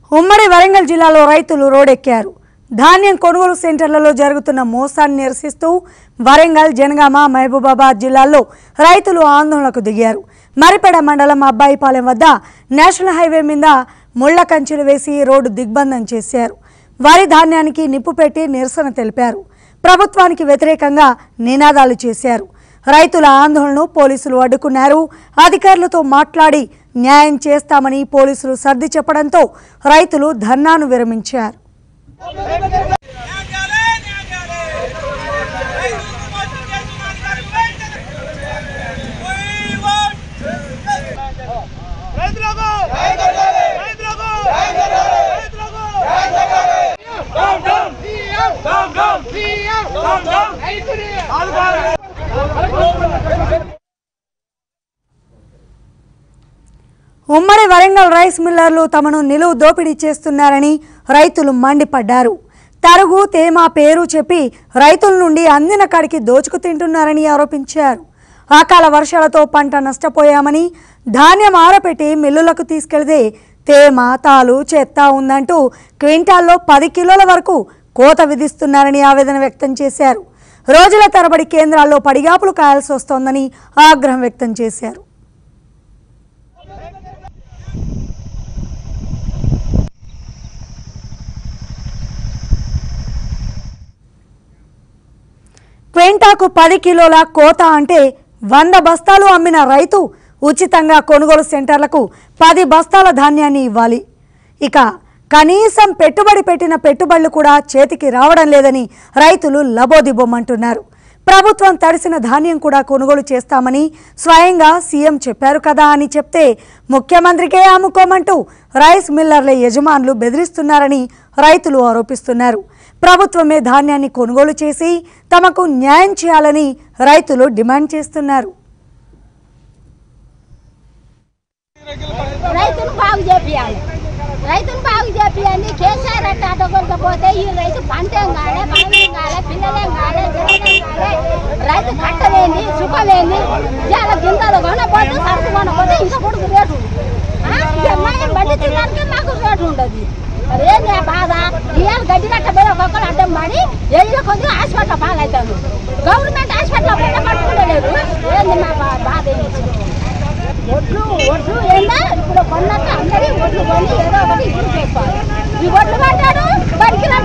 ఉమ్మడి వరంగల్ జిల్లాలో రైతులు రోడెక్కారు ధాన్యం కొనుగోలు సెంటర్లలో జరుగుతున్న మోసాన్ని నిరసిస్తూ వరంగల్ జనగామ మహబూబాబాద్ జిల్లాల్లో రైతులు ఆందోళనకు దిగారు మరిపెడ మండలం అబ్బాయిపాలెం వద్ద నేషనల్ హైవే మీద ముళ్ల కంచెలు వేసి రోడ్డు దిగ్బంధం చేశారు వరి ధాన్యానికి నిప్పు పెట్టి నిరసన తెలిపారు ప్రభుత్వానికి వ్యతిరేకంగా నినాదాలు చేశారు రైతుల ఆందోళనను పోలీసులు అడ్డుకున్నారు అధికారులతో మాట్లాడి న్యాయం చేస్తామని పోలీసులు సర్ది చెప్పడంతో రైతులు ధర్నాను విరమించారు న్యాగాలే న్యాగాలే రైతులకు మోసం చేస్తున్న అధికారులు వెంటనే We want రైతులకు రైతులకు రైతులకు down down down down down down రైతులు ఉమ్మడి వరంగల్ రైస్ మిల్లర్లు తమను నిలువు దోపిడీ చేస్తున్నారని రైతులు మండిపడ్డారు తరుగు తేమ పేరు చెప్పి రైతుల నుండి అందిన కాడికి దోచుకు తింటున్నారని ఆరోపించారు అకాల వర్షాలతో పంట నష్టపోయామని ధాన్యం ఆరపెట్టి మిల్లులకు తీసుకెళ్తే తేమ తాలు చెత్త ఉందంటూ క్వింటాల్లో పది కిలోల వరకు కోత విధిస్తున్నారని ఆవేదన వ్యక్తం చేశారు రోజుల తరబడి కేంద్రాల్లో పడిగాపులు కాయాల్సి వస్తోందని ఆగ్రహం వ్యక్తం చేశారు క్వింటాకు పది కిలోల కోత అంటే వంద బస్తాలు అమ్మిన రైతు ఉచితంగా కొనుగోలు సెంటర్లకు పది బస్తాల ధాన్యాన్ని ఇవ్వాలి ఇక కనీసం పెట్టుబడి పెట్టిన పెట్టుబడులు కూడా చేతికి రావడం లేదని రైతులు లబోదిబొమ్మంటున్నారు ప్రభుత్వం తడిసిన ధాన్యం కూడా కొనుగోలు చేస్తామని స్వయంగా సీఎం చెప్పారు కదా అని చెప్తే ముఖ్యమంత్రికే అమ్ముకోమంటూ రైస్ మిల్లర్ల యజమానులు బెదిరిస్తున్నారని రైతులు ఆరోపిస్తున్నారు ప్రభుత్వమే ధాన్యాన్ని కొనుగోలు చేసి తమకు న్యాయం చేయాలని రైతులు డిమాండ్ చేస్తున్నారు రైతును బాగు చేపియాలి రైతును బాగు చేపియండి కేసీఆర్ అంటే అడ్డగొట్టకపోతే ఈ రైతు పంటేం కాలే బలమేం కాలే పిల్లలేం కాలే జనలేం కాలే రైతు కట్టలేంది సుఖలేంది ఇవాళ గింజలు కొనపోతే సరుకు కొనపోతే ఇంకా కొడుకు రేటు ఆ? ఇక మనం పండించడానికి మాకు రేటు ఉండదు అదేంది ఆ బాధ ఇవాళ గడ్డి కట్టబోయి ఒక్కొక్కరు అడ్డం పడి ఎల్లు కొద్దిగా హాస్పిటల్ పాలవుతాను గవర్నమెంట్ హాస్పిటల్ కూడా పట్టుకోలేదు ఏంది మా బా- బాధ ఏంటి ఒడ్లు ఒడ్లు ఏందా ఇప్పుడు కొన్నాక అందరి ఒడ్లు కొని ఏదో ఒకటి ఇప్పుడు చేసుకోవాలి ఈ ఒడ్లు పడ్డాడు పనికి